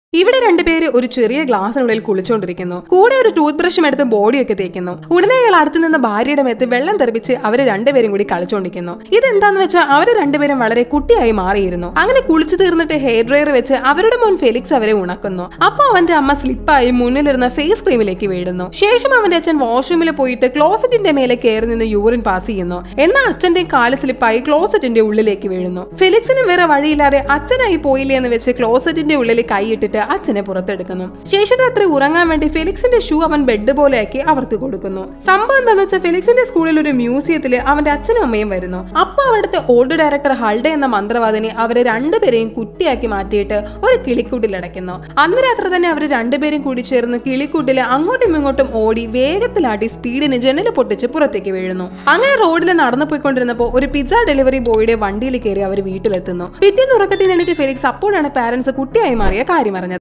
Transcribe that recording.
ഇവിടെ രണ്ടുപേര് ഒരു ചെറിയ ഗ്ലാസിനുള്ളിൽ കുളിച്ചുകൊണ്ടിരിക്കുന്നു കൂടെ ഒരു ടൂത്ത് ബ്രഷും എടുത്ത് ബോഡിയൊക്കെ തേക്കുന്നു ഉടനെ അയാൾ അടുത്ത് നിന്ന് ഭാര്യയുടെ മേത്ത് വെള്ളം തെറിപ്പിച്ച് അവര് രണ്ടുപേരും കൂടി കളിച്ചുകൊണ്ടിരിക്കുന്നു ഇതെന്താന്ന് വെച്ചാൽ അവര് രണ്ടുപേരും വളരെ കുട്ടിയായി മാറിയിരുന്നു അങ്ങനെ കുളിച്ചു തീർന്നിട്ട് ഹെയർ ഡ്രയർ വെച്ച് അവരുടെ മോൻ ഫെലിക്സ് അവരെ ഉണക്കുന്നു അപ്പൊ അവന്റെ അമ്മ സ്ലിപ്പായി മുന്നിലിരുന്ന ഫേസ് ക്രീമിലേക്ക് വീഴുന്നു ശേഷം അവന്റെ അച്ഛൻ വാഷ്റൂമിൽ പോയിട്ട് ക്ലോസറ്റിന്റെ മേലെ കയറി നിന്ന് യൂറിൻ പാസ് ചെയ്യുന്നു എന്നാൽ അച്ഛന്റെ കാല് സ്ലിപ്പായി ക്ലോസറ്റിന്റെ ഉള്ളിലേക്ക് വീഴുന്നു ഫെലിക്സിനും വേറെ വഴിയില്ലാതെ അച്ഛനായി പോയില്ലേ എന്ന് വെച്ച് ക്ലോസറ്റിന്റെ ഉള്ളിൽ കൈയിട്ടിട്ട് അച്ഛനെ പുറത്തെടുക്കുന്നു ശേഷം രാത്രി ഉറങ്ങാൻ വേണ്ടി ഫെലിക്സിന്റെ ഷൂ അവൻ ബെഡ് പോലെയാക്കി അവർക്ക് കൊടുക്കുന്നു സംഭവം എന്താന്ന് വെച്ചാൽ ഫെലിക്സിന്റെ സ്കൂളിൽ ഒരു മ്യൂസിയത്തിൽ അവന്റെ അച്ഛനും അമ്മയും വരുന്നു അപ്പൊ അവിടുത്തെ ഓൾഡ് ഡയറക്ടർ ഹൾഡ എന്ന മന്ത്രവാദിനി അവരെ രണ്ടുപേരെയും കുട്ടിയാക്കി മാറ്റിയിട്ട് ഒരു കിളിക്കൂട്ടിൽ അടയ്ക്കുന്നു അന്ന് രാത്രി തന്നെ അവർ രണ്ടുപേരും കൂടി ചേർന്ന് കിളിക്കൂട്ടിൽ അങ്ങോട്ടും ഇങ്ങോട്ടും ഓടി വേഗത്തിലാട്ടി സ്പീഡിന് ജനല് പൊട്ടിച്ച് പുറത്തേക്ക് വീഴുന്നു അങ്ങനെ റോഡിൽ നടന്നു പോയിക്കൊണ്ടിരുന്നപ്പോൾ ഒരു പിസ്സ ഡെലിവറി ബോയുടെ വണ്ടിയിൽ കയറി അവർ വീട്ടിലെത്തുന്നു പിറ്റേന്ന് ഉറക്കത്തിൽ എണീറ്റ് ഫെലിക്സ് അപ്പോഴാണ് പാരന്റ്സ് കുട്ടിയായി മാറിയ കാര്യം അറിഞ്ഞത്